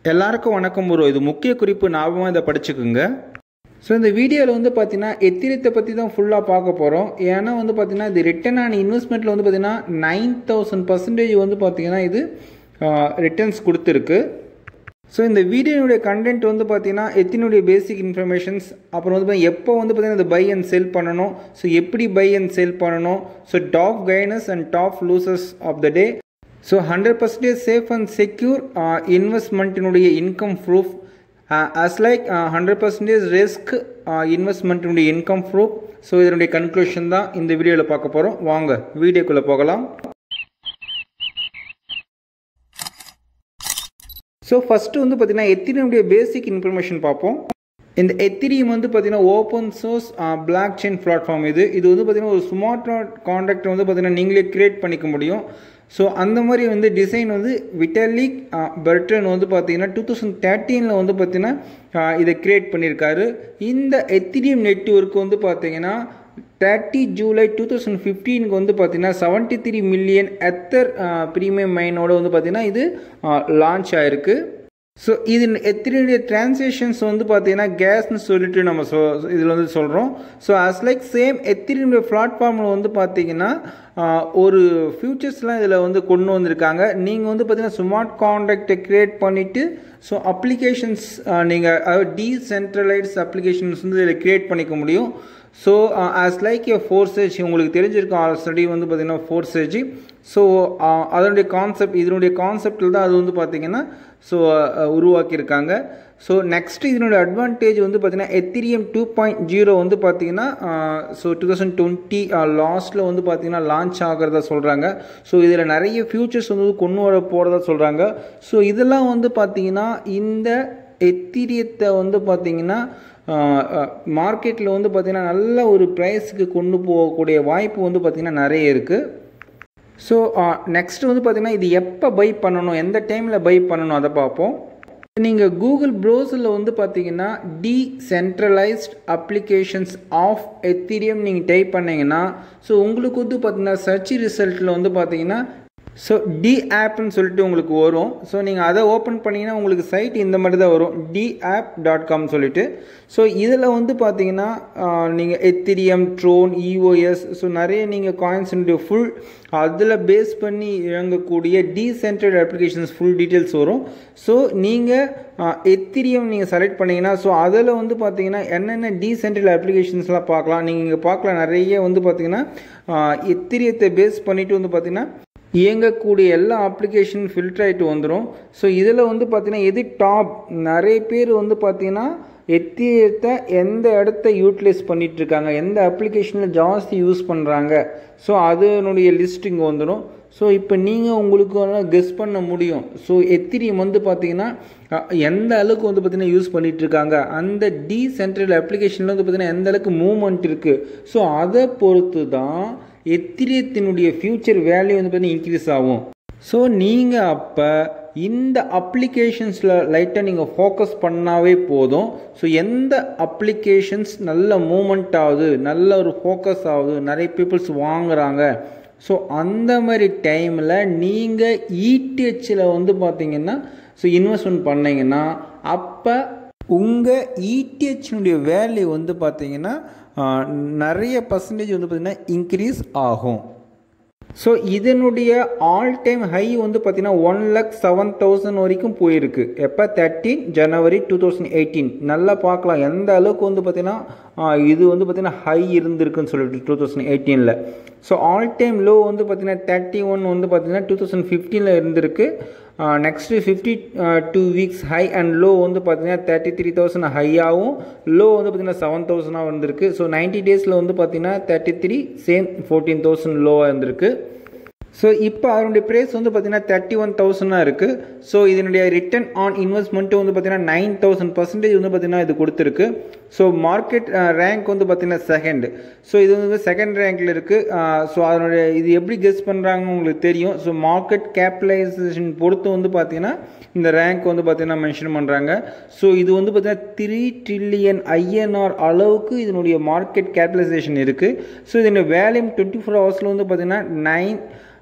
எல்லாருக்கும் வணக்கம் ப்ரோ இது முக்கிய குறிப்பு ஞாபகமாக இதை படிச்சுக்குங்க ஸோ இந்த வீடியோவில் வந்து பார்த்தீங்கன்னா எத்திரியத்தை பற்றி தான் ஃபுல்லாக பார்க்க போகிறோம் ஏன்னா வந்து பார்த்தீங்கன்னா இது ரிட்டர்ன் ஆன் இன்வெஸ்ட்மெண்ட்டில் வந்து பார்த்தீங்கன்னா நைன் தௌசண்ட் பர்சன்டேஜ் வந்து பார்த்தீங்கன்னா இது ரிட்டர்ன்ஸ் கொடுத்துருக்கு ஸோ இந்த வீடியோனுடைய கண்டென்ட் வந்து பார்த்தீங்கன்னா எத்தினுடைய பேசிக் இன்ஃபர்மேஷன்ஸ் அப்புறம் வந்து பார்த்தீங்கன்னா எப்போ வந்து பார்த்தீங்கன்னா இந்த பை அண்ட் செல் பண்ணணும் ஸோ எப்படி பை அண்ட் செல் பண்ணணும் so top gainers and top losers of the day so hundred percentage safe and secure இன்வெஸ்ட்மெண்ட்டினுடைய income proof as like hundred percentage risk இன்வெஸ்ட்மெண்ட்டினுடைய இன்கம் ப்ரூஃப் ஸோ இதனுடைய conclusion தான் இந்த வீடியோவில் பார்க்க போகிறோம் வாங்க வீடியோக்குள்ளே போகலாம் ஸோ ஃபஸ்ட்டு வந்து பார்த்தீங்கன்னா எத்திரியுடைய பேசிக் இன்ஃபர்மேஷன் பார்ப்போம் இந்த எத்திரியம் வந்து பார்த்தீங்கன்னா open source blockchain platform இது இது வந்து பார்த்தீங்கன்னா ஒரு ஸ்மார்ட் கான்டாக்ட் வந்து பார்த்தீங்கன்னா நீங்களே கிரியேட் பண்ணிக்க முடியும் ஸோ அந்த மாதிரி வந்து டிசைன் வந்து விட்டலிக் பெர்டன் வந்து பார்த்தீங்கன்னா டூ தௌசண்ட் தேர்ட்டீனில் வந்து பார்த்தீங்கன்னா இதை கிரியேட் பண்ணியிருக்காரு இந்த எத்திரியம் நெட்ஒர்க் வந்து பார்த்தீங்கன்னா தேர்ட்டி ஜூலை டூ தௌசண்ட் ஃபிஃப்டீனுக்கு வந்து பார்த்தீங்கன்னா seventy three million ether premium மைனோட வந்து பார்த்தீங்கன்னா இது லான்ச் ஆயிருக்கு ஸோ இது எத்தனையுடைய டிரான்சேக்ஷன்ஸ் வந்து பார்த்தீங்கன்னா கேஸ்னு சொல்லிட்டு நம்ம சொ இதில் வந்து சொல்கிறோம் ஸோ அஸ் லைக் சேம் எத்திரியுடைய பிளாட்ஃபார்மில் வந்து பார்த்தீங்கன்னா ஒரு ஃபியூச்சர்ஸ்லாம் இதில் வந்து கொண்டு வந்திருக்காங்க நீங்கள் வந்து பார்த்தீங்கன்னா ஸ்மார்ட் கான்டாக்டை க்ரியேட் பண்ணிவிட்டு ஸோ அப்ளிகேஷன்ஸ் நீங்கள் அதாவது டீசென்ட்ரலைஸ்ட் அப்ளிகேஷன்ஸ் வந்து இதில் க்ரியேட் பண்ணிக்க முடியும் so as like a Forsage உங்களுக்கு தெரிஞ்சிருக்கும் ஆல்ரெடி வந்து பார்த்திங்கன்னா ஃபோர்ஸேஜ் ஸோ அதனுடைய கான்செப்ட் இதனுடைய கான்செப்டில் தான் அது வந்து பார்த்திங்கன்னா ஸோ உருவாக்கியிருக்காங்க ஸோ நெக்ஸ்ட் இதனுடைய அட்வான்டேஜ் வந்து பார்த்திங்கன்னா எத்திரியம் டூ பாயிண்ட் ஜீரோ வந்து பார்த்திங்கன்னா ஸோ டூ தௌசண்ட் டுவெண்ட்டி லாஸ்ட்டில் வந்து பார்த்திங்கன்னா லான்ச் ஆகிறதா சொல்கிறாங்க ஸோ இதில் நிறைய ஃபியூச்சர்ஸ் வந்து கொண்டு வர போகிறதா சொல்கிறாங்க ஸோ இதெல்லாம் வந்து பார்த்திங்கன்னா இந்த எத்திரியத்தை வந்து பார்த்திங்கன்னா மார்க்கெட்டில் வந்து பார்த்திங்கன்னா நல்ல ஒரு ப்ரைஸுக்கு கொண்டு போகக்கூடிய வாய்ப்பு வந்து பார்த்திங்கன்னா நிறைய இருக்குது ஸோ நெக்ஸ்ட் வந்து பார்த்திங்கன்னா இது எப்போ பை பண்ணணும் எந்த டைமில் பை பண்ணணும் அதை பார்ப்போம் நீங்கள் கூகுள் ப்ரௌசரில் வந்து பார்த்தீங்கன்னா டீசென்ட்ரலைஸ்ட் அப்ளிகேஷன்ஸ் ஆஃப் எத்திரியம் நீங்கள் டைப் பண்ணிங்கன்னா ஸோ உங்களுக்கு வந்து பார்த்தீங்கன்னா சர்ச் ரிசல்ட்டில் வந்து பார்த்தீங்கன்னா ஸோ டி ஆப்னு சொல்லிட்டு உங்களுக்கு வரும் ஸோ நீங்கள் அதை ஓப்பன் பண்ணிங்கன்னா உங்களுக்கு சைட் இந்த மாதிரி தான் வரும் டி ஆப் டாட் காம் சொல்லிட்டு ஸோ இதில் வந்து பார்த்தீங்கன்னா நீங்கள் எத்திரியம் ட்ரோன் இஓஎஸ் ஸோ நிறைய நீங்கள் காயின்ஸுடைய ஃபுல் அதில் பேஸ் பண்ணி இயங்கக்கூடிய டீசென்ட்ரல் அப்ளிகேஷன்ஸ் ஃபுல் டீட்டெயில்ஸ் வரும் ஸோ நீங்கள் எத்திரியம் நீங்கள் செலக்ட் பண்ணிங்கன்னா ஸோ அதில் வந்து பார்த்தீங்கன்னா என்னென்ன டீசென்ட்ரல் அப்ளிகேஷன்ஸ்லாம் பார்க்கலாம் நீங்கள் இங்கே பார்க்கலாம் நிறைய வந்து பார்த்தீங்கன்னா எத்திரியத்தை பேஸ் பண்ணிவிட்டு வந்து பார்த்தீங்கன்னா இயங்கக்கூடிய எல்லா அப்ளிகேஷன் ஃபில்டர் ஆகிட்டு வந்துடும் ஸோ இதில் வந்து பார்த்திங்கன்னா எது டாப் நிறைய பேர் வந்து பார்த்திங்கன்னா எத்தியத்தை எந்த இடத்த யூட்டிலைஸ் பண்ணிகிட்ருக்காங்க எந்த அப்ளிகேஷனில் ஜாஸ்தி யூஸ் பண்ணுறாங்க ஸோ அதனுடைய லிஸ்ட் இங்கே வந்துடும் ஸோ இப்போ நீங்கள் உங்களுக்கு கெஸ் பண்ண முடியும் ஸோ எத்திரியம் வந்து பார்த்தீங்கன்னா எந்த அளவுக்கு வந்து பார்த்திங்கன்னா யூஸ் பண்ணிகிட்ருக்காங்க அந்த டீசென்ட்ரல் அப்ளிகேஷனில் வந்து பார்த்திங்கன்னா எந்த அளவுக்கு மூவ்மெண்ட் இருக்குது ஸோ அதை பொறுத்து தான் எத்திரியத்தினுடைய ஃப்யூச்சர் வேல்யூ வந்து பார்த்தீங்கன்னா இன்க்ரீஸ் ஆகும் ஸோ நீங்கள் அப்போ இந்த அப்ளிகேஷன்ஸில் லைட்டாக நீங்கள் ஃபோக்கஸ் பண்ணாவே போதும் ஸோ எந்த அப்ளிகேஷன்ஸ் நல்ல மூமெண்ட் ஆகுது நல்ல ஒரு ஃபோக்கஸ் ஆகுது நிறைய பீப்புள்ஸ் வாங்குகிறாங்க ஸோ அந்த மாதிரி டைமில் நீங்கள் இடிஹெச்சில் வந்து பார்த்தீங்கன்னா ஸோ இன்வெஸ்ட்மெண்ட் பண்ணிங்கன்னா அப்போ உங்கள் இடிஹெச்னுடைய வேல்யூ வந்து பார்த்தீங்கன்னா நிறைய பர்சன்டேஜ் வந்து பார்த்திங்கன்னா இன்க்ரீஸ் ஆகும் ஸோ இதனுடைய ஆல் டைம் ஹை வந்து பார்த்தீங்கன்னா ஒன் லேக் செவன் தௌசண்ட் வரைக்கும் போயிருக்கு எப்போ thirteen January two thousand eighteen நல்லா பார்க்கலாம் எந்த அளவுக்கு வந்து பார்த்தீங்கன்னா இது வந்து பார்த்தீங்கன்னா ஹை இருந்திருக்குன்னு சொல்லிட்டு டூ தௌசண்ட் எயிட்டீனில் ஸோ ஆல் டைம் லோ வந்து பார்த்தீங்கன்னா தேர்ட்டி ஒன் வந்து பார்த்தீங்கன்னா டூ தௌசண்ட் ஃபிஃப்டீனில் இருந்திருக்கு next fifty two weeks high and low வந்து பார்த்தீங்கன்னா தேர்ட்டி த்ரீ தௌசண்ட் ஹையாகவும் லோ வந்து பார்த்தீங்கன்னா செவன் தௌசண்டாக வந்திருக்கு ஸோ நைன்ட்டி டேஸில் வந்து பார்த்தீங்கன்னா thirty three same fourteen thousand லோவாக இருந்திருக்கு ஸோ இப்போ அதனுடைய ப்ரைஸ் வந்து பார்த்தீங்கன்னா தேர்ட்டி ஒன் தௌசண்டாக இருக்குது ஸோ இதனுடைய ரிட்டர்ன் ஆன் இன்வெஸ்ட்மெண்ட்டு வந்து பார்த்தீங்கன்னா நைன் தௌசண்ட் பர்சன்டேஜ் வந்து பார்த்தீங்கன்னா இது கொடுத்துருக்கு ஸோ மார்க்கெட் ரேங்க் வந்து பார்த்தீங்கன்னா செகண்ட் ஸோ இது வந்து செகண்ட் ரேங்கில் இருக்குது ஸோ அதனுடைய இது எப்படி கெஸ் பண்ணுறாங்கன்னு உங்களுக்கு தெரியும் ஸோ மார்க்கெட் கேபிட்டலைசேஷன் பொறுத்து வந்து பார்த்தீங்கன்னா இந்த ரேங்க் வந்து பார்த்தீங்கன்னா மென்ஷன் பண்ணுறாங்க ஸோ இது வந்து பார்த்தீங்கன்னா த்ரீ ட்ரில்லியன் ஐஎன்ஆர் அளவுக்கு இதனுடைய மார்க்கெட் கேபிட்டலைசேஷன் இருக்குது ஸோ இதனுடைய வேல்யூம் டுவெண்ட்டி ஃபோர் ஹவர்ஸில் வந்து பார்த்தீங்கன்னா nine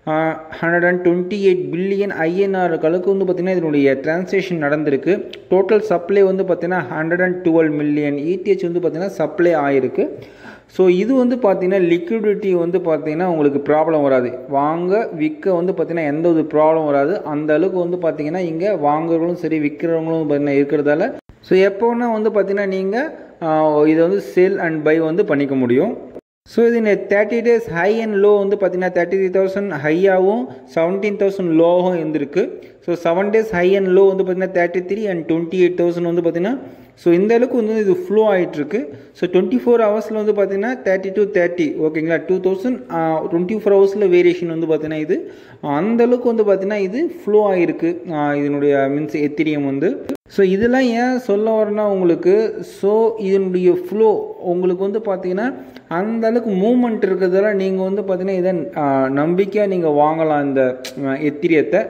hundred and twenty eight billion INR அளவுக்கு வந்து பார்த்திங்கன்னா இதனுடைய டிரான்சேக்ஷன் நடந்திருக்கு டோட்டல் சப்ளை வந்து பார்த்திங்கன்னா hundred and twelve million ETH வந்து பார்த்திங்கன்னா சப்ளை ஆகிருக்கு ஸோ இது வந்து பார்த்தீங்கன்னா லிக்விடிட்டி வந்து பார்த்தீங்கன்னா உங்களுக்கு ப்ராப்ளம் வராது வாங்க விற்க வந்து பார்த்தீங்கன்னா எந்த ஒரு ப்ராப்ளம் வராது அந்த அளவுக்கு வந்து பார்த்தீங்கன்னா இங்கே வாங்குறவங்களும் சரி விற்கிறவங்களும் பார்த்தீங்கன்னா இருக்கிறதால ஸோ எப்போனா வந்து பார்த்தீங்கன்னா நீங்கள் இதை வந்து சேல் அண்ட் பை வந்து பண்ணிக்க முடியும் ஸோ இது thirty days high and low வந்து பார்த்தீங்கன்னா தேர்ட்டி த்ரீ தௌசண்ட் ஹையாகவும் செவன்டீன் தௌசண்ட் லோவும் இருந்திருக்கு so seven days high and low வந்து பார்த்தீங்கன்னா thirty three and twenty eight thousand வந்து பார்த்தீங்கன்னா ஸோ இந்த அளவுக்கு வந்து இது ஃப்ளோ ஆகிட்டுருக்கு ஸோ டுவெண்ட்டி ஃபோர் ஹவர்ஸில் வந்து பார்த்தீங்கன்னா தேர்ட்டி டு தேர்ட்டி ஓகேங்களா டூ தௌசண்ட் டுவெண்ட்டி ஃபோர் ஹவர்ஸில் வேரியேஷன் வந்து பார்த்தீங்கன்னா இது அந்த அளவுக்கு வந்து பார்த்தீங்கன்னா இது ஃப்ளோ ஆகிருக்கு இதனுடைய மீன்ஸ் எத்திரியம் வந்து ஸோ இதெல்லாம் ஏன் சொல்ல வரேன்னா உங்களுக்கு ஸோ இதனுடைய ஃப்ளோ உங்களுக்கு வந்து பார்த்தீங்கன்னா அந்த அளவுக்கு மூமெண்ட் இருக்கிறதால நீங்கள் வந்து பார்த்தீங்கன்னா இதை நம்பிக்கையாக நீங்கள் வாங்கலாம் இந்த எத்திரியத்தை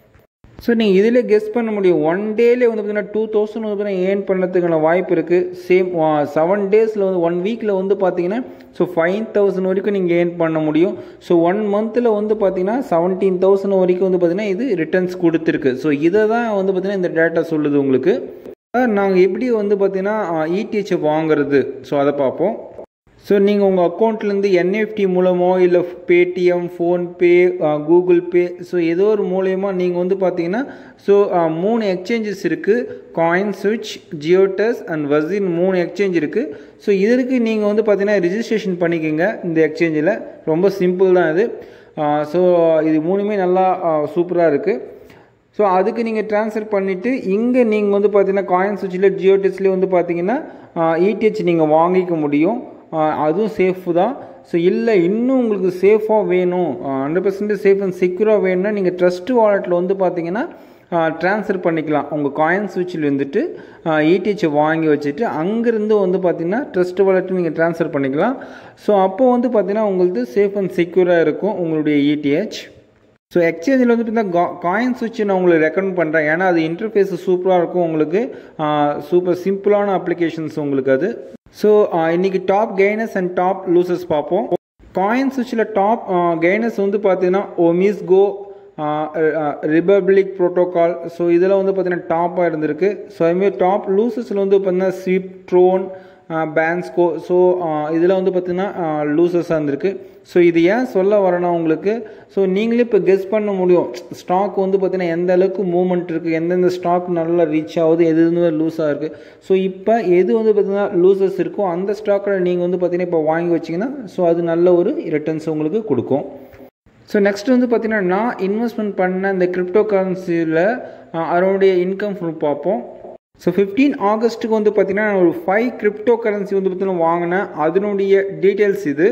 ஸோ நீங்கள் இதில் கெஸ் பண்ண முடியும் ஒன் டேலே வந்து பார்த்தீங்கன்னா டூ தௌசண்ட் வந்து பார்த்தீங்கன்னா ஏர்ன் பண்ணுறதுக்கான வாய்ப்பு இருக்குது சேம் செவன் டேஸில் வந்து ஒன் வீக்கில் வந்து பார்த்தீங்கன்னா ஸோ ஃபைவ் தௌசண்ட் வரைக்கும் நீங்கள் ஏர்ன் பண்ண முடியும் ஸோ ஒன் மந்தில் வந்து பார்த்தீங்கன்னா செவன்டீன் தௌசண்ட் வரைக்கும் வந்து பார்த்தீங்கன்னா இது ரிட்டர்ன்ஸ் கொடுத்துருக்கு ஸோ இதை தான் வந்து பார்த்தீங்கன்னா இந்த டேட்டா சொல்லுது உங்களுக்கு நாங்கள் எப்படி வந்து பார்த்தீங்கன்னா இடிஹெச் வாங்குறது ஸோ அதை பார்ப்போம் ஸோ நீங்கள் உங்கள் அக்கௌண்ட்லேருந்து என்எஃப்டி மூலமோ இல்லை Paytm PhonePe Google Pay so ஏதோ ஒரு மூலயமா நீங்கள் வந்து பார்த்தீங்கன்னா ஸோ மூணு எக்ஸ்சேஞ்சஸ் இருக்குது காயின் சுவிட்ச் ஜியோடஸ் அண்ட் வசின் மூணு எக்ஸ்சேஞ்ச் இருக்குது ஸோ இதற்கு நீங்கள் வந்து பார்த்தீங்கன்னா ரிஜிஸ்ட்ரேஷன் பண்ணிக்கோங்க இந்த எக்ஸ்சேஞ்சில் ரொம்ப சிம்பிள் தான் இது ஸோ இது மூணுமே நல்லா சூப்பராக இருக்குது ஸோ அதுக்கு நீங்கள் ட்ரான்ஸ்ஃபர் பண்ணிவிட்டு இங்கே நீங்கள் வந்து பார்த்தீங்கன்னா காயின் சுவிட்சில் ஜியோடெஸ்லேயே வந்து பார்த்தீங்கன்னா இடிஹெச் நீங்கள் வாங்கிக்க முடியும் அதுவும் சேஃபு தான் ஸோ இல்லை இன்னும் உங்களுக்கு சேஃபாக வேணும் ஹண்ட்ரட் பர்சன்டேஜ் சேஃப் அண்ட் செக்யூராக வேணும்னா நீங்கள் ட்ரஸ்ட் வாலெட்டில் வந்து பார்த்தீங்கன்னா ட்ரான்ஸ்ஃபர் பண்ணிக்கலாம் உங்கள் காயின் சுவிட்சில் இருந்துட்டு இடிஹெச்சை வாங்கி வச்சுட்டு அங்கேருந்து வந்து பார்த்தீங்கன்னா ட்ரஸ்ட் வாலெட்டு நீங்கள் ட்ரான்ஸ்ஃபர் பண்ணிக்கலாம் ஸோ அப்போ வந்து பார்த்தீங்கன்னா உங்களுக்கு சேஃப் அண்ட் செக்யூராக இருக்கும் உங்களுடைய இடிஹெச் ஸோ எக்ஸ்சேஞ்சில் வந்து பார்த்தீங்கன்னா காயின் சுவிட்ச் நான் உங்களுக்கு ரெக்கமெண்ட் பண்ணுறேன் ஏன்னா அது இன்டர்ஃபேஸ் சூப்பராக இருக்கும் உங்களுக்கு சூப்பர் சிம்பிளான அப்ளிகேஷன்ஸ் உங்களுக்கு அது ஸோ இன்றைக்கி top gainers and top losers பார்ப்போம் காயின் சுவிட்சில் டாப் கெய்னர்ஸ் வந்து பார்த்தீங்கன்னா OmiseGO Republic Protocol so இதெல்லாம் வந்து பார்த்தீங்கன்னா டாப்பாக இருந்திருக்கு ஸோ அதுமாரி டாப் லூசர்ஸில் வந்து பார்த்தீங்கன்னா ஸ்விப் ட்ரோன் பேன்ஸ்கோ ஸோ இதில் வந்து பார்த்திங்கன்னா லூசஸாக இருந்திருக்கு ஸோ இது ஏன் சொல்ல வரேன்னா உங்களுக்கு ஸோ நீங்களே இப்போ கெஸ் பண்ண முடியும் ஸ்டாக் வந்து பார்த்திங்கன்னா எந்த அளவுக்கு மூவ்மெண்ட் இருக்குது எந்தெந்த ஸ்டாக் நல்லா ரீச் ஆகுது எது வந்து லூஸாக இருக்குது ஸோ இப்போ எது வந்து பார்த்திங்கன்னா லூசஸ் இருக்கோ அந்த ஸ்டாக்கில் நீங்கள் வந்து பார்த்திங்கன்னா இப்போ வாங்கி வச்சிங்கன்னா ஸோ அது நல்ல ஒரு ரிட்டர்ன்ஸ் உங்களுக்கு கொடுக்கும் ஸோ நெக்ஸ்ட் வந்து பார்த்திங்கன்னா நான் இன்வெஸ்ட்மெண்ட் பண்ண இந்த கிரிப்டோ கரன்சியில் அதனுடைய இன்கம் ப்ரூஃப் பார்ப்போம் ஸோ ஃபிஃப்டீன் ஆகஸ்ட்டுக்கு வந்து பார்த்திங்கன்னா நான் ஒரு ஃபைவ் கிரிப்டோ கரன்சி வந்து பார்த்தீங்கன்னா வாங்கினேன் அதனுடைய டீட்டெயில்ஸ் இது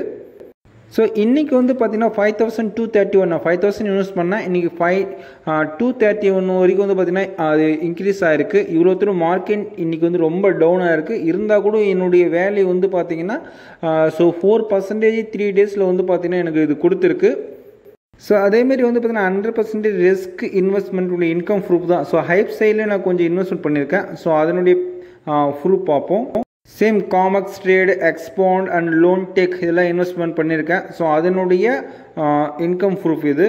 ஸோ இன்றைக்கி வந்து பார்த்தீங்கன்னா five thousand two thirty one five thousand invest பண்ணேன் இன்றைக்கி ஃபைவ் டூ தேர்ட்டி ஒன் வரைக்கும் வந்து பார்த்திங்கன்னா அது இன்க்ரீஸ் ஆகிருக்கு இவ்வளோ தூரம் மார்க்கெட் இன்றைக்கி வந்து ரொம்ப டவுன் ஆகிருக்கு இருந்தால் கூட என்னுடைய வேல்யூ வந்து பார்த்திங்கன்னா ஸோ ஃபோர் பர்சன்டேஜ் த்ரீ டேஸில் வந்து பார்த்திங்கன்னா எனக்கு இது கொடுத்துருக்கு ஸோ அதேமாரி வந்து பார்த்தீங்கன்னா ஹண்ட்ரட் பர்சன்டேஜ் ரிஸ்க் இன்வெஸ்ட்மெண்ட்டுடைய இன்கம் ப்ரூஃப் தான் ஸோ ஹைப் சைடில் நான் கொஞ்சம் இன்வெஸ்ட்மெண்ட் பண்ணியிருக்கேன் ஸோ அதனுடைய ப்ரூஃப் பார்ப்போம் சேம் காமக்ஸ் trade expand and loan tech இதெல்லாம் இன்வெஸ்ட்மெண்ட் பண்ணியிருக்கேன் ஸோ அதனுடைய இன்கம் ப்ரூஃப் இது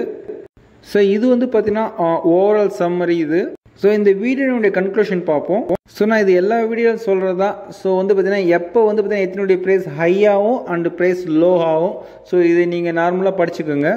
ஸோ இது வந்து பார்த்தீங்கன்னா ஓவரால் சம்மரி இது ஸோ இந்த வீடியோனுடைய கன்க்ளூஷன் பார்ப்போம் ஸோ நான் இது எல்லா வீடியோ சொல்கிறது தான் ஸோ வந்து பார்த்தீங்கன்னா எப்போ வந்து பார்த்தீங்கன்னா எத்தனுடைய ப்ரைஸ் ஹையாகவும் அண்டு ப்ரைஸ் லோ ஆகும் ஸோ இதை நீங்கள் நார்மலாக படிச்சுக்கோங்க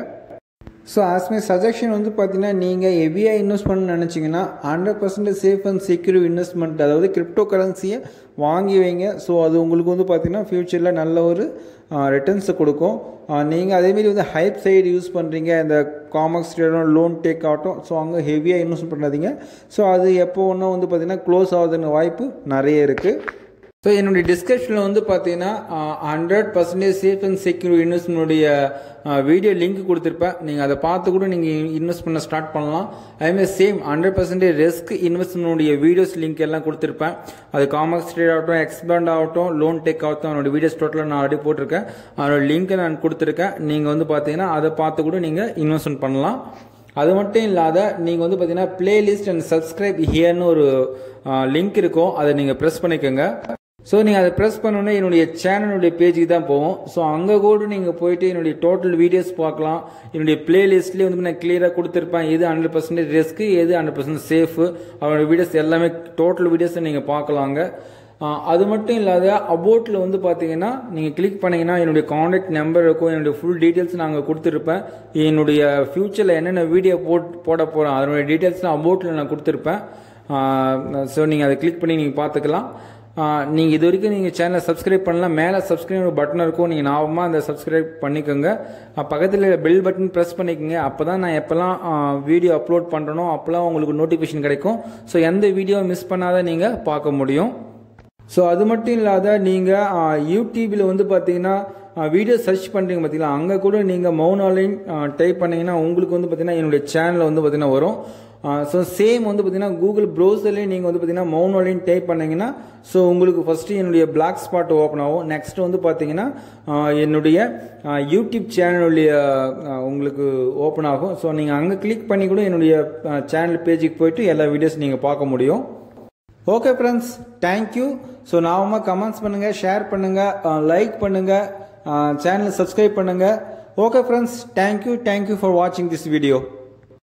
ஸோ ஆஸ் மை சஜஷன் வந்து பார்த்தீங்கன்னா நீங்கள் ஹெவியாக இன்வெஸ்ட் பண்ண நினச்சிங்கன்னா hundred percentage safe and secure investment அதாவது கிரிப்டோ கரன்சியை வாங்கி வைங்க ஸோ அது உங்களுக்கு வந்து பார்த்தீங்கன்னா ஃப்யூச்சரில் நல்ல ஒரு ரிட்டர்ன்ஸை கொடுக்கும் நீங்கள் அதேமாரி வந்து ஹைப் சைடு யூஸ் பண்ணுறீங்க இந்த காமர்ஸ் ட்ரேடும் லோன் டேக் ஆகட்டும் ஸோ அங்கே ஹெவியாக இன்வெஸ்ட் பண்ணாதீங்க ஸோ அது எப்போ ஒன்றும் வந்து பார்த்திங்கன்னா க்ளோஸ் ஆகுதுன்னு வாய்ப்பு நிறைய இருக்குது ஸோ என்னுடைய டிஸ்கிரிப்ஷனில் வந்து பார்த்தீங்கன்னா hundred percentage safe and secure இன்வெஸ்ட்மெண்ட்டுடைய வீடியோ லிங்க் கொடுத்துருப்பேன் நீங்கள் அதை பார்த்து கூட நீங்கள் இன்வெஸ்ட் பண்ண ஸ்டார்ட் பண்ணலாம் அதேமாதிரி சேம் ஹண்ட்ரட் பர்சன்டேஜ் ரிஸ்க் இன்வெஸ்ட்மெண்ட்டுடைய வீடியோஸ் லிங்க் எல்லாம் கொடுத்துருப்பேன் அது காமர்ஸ் ட்ரேட் ஆகட்டும் எக்ஸ்பேண்ட் ஆகட்டும் லோன் டேக் ஆகட்டும் என்னோட வீடியோஸ் டோட்டலாக நான் ஆல்ரெடி போட்டிருக்கேன் அதோட லிங்க்கை நான் கொடுத்துருக்கேன் நீங்கள் வந்து பார்த்தீங்கன்னா அதை பார்த்து கூட நீங்கள் இன்வெஸ்ட்மெண்ட் பண்ணலாம் அது மட்டும் இல்லாத நீங்கள் வந்து பார்த்தீங்கன்னா பிளேலிஸ்ட் அண்ட் சப்ஸ்கிரைப் ஹியர்னு ஒரு லிங்க் இருக்கும் அதை நீங்கள் ப்ரெஸ் பண்ணிக்கோங்க ஸோ நீங்கள் அதை ப்ரெஸ் பண்ணோன்னே என்னுடைய சேனலுடைய பேஜுக்கு தான் போவோம் ஸோ அங்கே கூட நீங்கள் போயிட்டு என்னுடைய டோட்டல் வீடியோஸ் பார்க்கலாம் என்னுடைய பிளேலிஸ்ட்லேயே வந்து நான் கிளியராக கொடுத்துருப்பேன் எது ஹண்ட்ரட் பர்சன்டேஜ் ரிஸ்க்கு எது ஹண்ட்ரட் பர்சன்ட் சேஃபு அவனோட வீடியோஸ் எல்லாமே டோட்டல் வீடியோஸை நீங்கள் பார்க்கலாங்க ஆஹ் அது மட்டும் இல்லாத அபோட்டில் வந்து பார்த்தீங்கன்னா நீங்கள் கிளிக் பண்ணீங்கன்னா என்னுடைய காண்டாக்ட் நம்பர் இருக்கும் என்னுடைய ஃபுல் டீட்டெயில்ஸ் நான் அங்கே கொடுத்துருப்பேன் என்னுடைய ஃப்யூச்சரில் என்னென்ன வீடியோ போட் போட போகிறேன் அதனுடைய டீட்டெயில்ஸ் நான் அபோட்டில் நான் கொடுத்துருப்பேன் ஸோ நீங்கள் அதை கிளிக் பண்ணி நீங்கள் பார்த்துக்கலாம் நீங்கள் இது வரைக்கும் நீங்கள் சேனலை சப்ஸ்கிரைப் பண்ணலாம் மேலே சப்ஸ்கிரைப் பட்டன் இருக்கும் நீங்கள் ஞாபகமாக அந்த சப்ஸ்கிரைப் பண்ணிக்கோங்க அஹ் பக்கத்தில் பெல் பட்டன் ப்ரெஸ் பண்ணிக்கோங்க அப்போ தான் நான் எப்போல்லாம் வீடியோ அப்லோட் பண்ணுறனோ அப்போல்லாம் உங்களுக்கு நோட்டிஃபிகேஷன் கிடைக்கும் ஸோ எந்த வீடியோ மிஸ் பண்ணாத நீங்கள் பார்க்க முடியும் ஸோ அது மட்டும் இல்லாத நீங்கள் யூடியூப்பில் வந்து பார்த்தீங்கன்னா வீடியோ சர்ச் பண்ணுறீங்க பார்த்தீங்களா அங்கே கூட நீங்கள் மௌனாலின் டைப் பண்ணீங்கன்னா உங்களுக்கு வந்து பார்த்தீங்கன்னா என்னுடைய சேனலில் வந்து பார்த்தீங்கன்னா வரும் ஸோ சேம் வந்து பார்த்தீங்கன்னா கூகுள் ப்ரௌசர்லேயே நீங்கள் வந்து பார்த்தீங்கன்னா மௌனாலின் டைப் பண்ணீங்கன்னா ஸோ உங்களுக்கு ஃபஸ்ட்டு என்னுடைய பிளாக் ஸ்பாட் ஓப்பன் ஆகும் நெக்ஸ்ட் வந்து பார்த்தீங்கன்னா என்னுடைய யூடியூப் சேனலுடைய உங்களுக்கு ஓப்பன் ஆகும் ஸோ நீங்கள் அங்கே கிளிக் பண்ணி கூட என்னுடைய சேனல் பேஜுக்கு போயிட்டு எல்லா வீடியோஸ் நீங்கள் பார்க்க முடியும் ஓகே ஃப்ரெண்ட்ஸ் தேங்க்யூ ஸோ நாம கமெண்ட்ஸ் பண்ணுங்கள் ஷேர் பண்ணுங்கள் லைக் பண்ணுங்கள் சேனலை சப்ஸ்கிரைப் பண்ணுங்கள் okay friends thank you thank you for வாட்சிங் திஸ் வீடியோ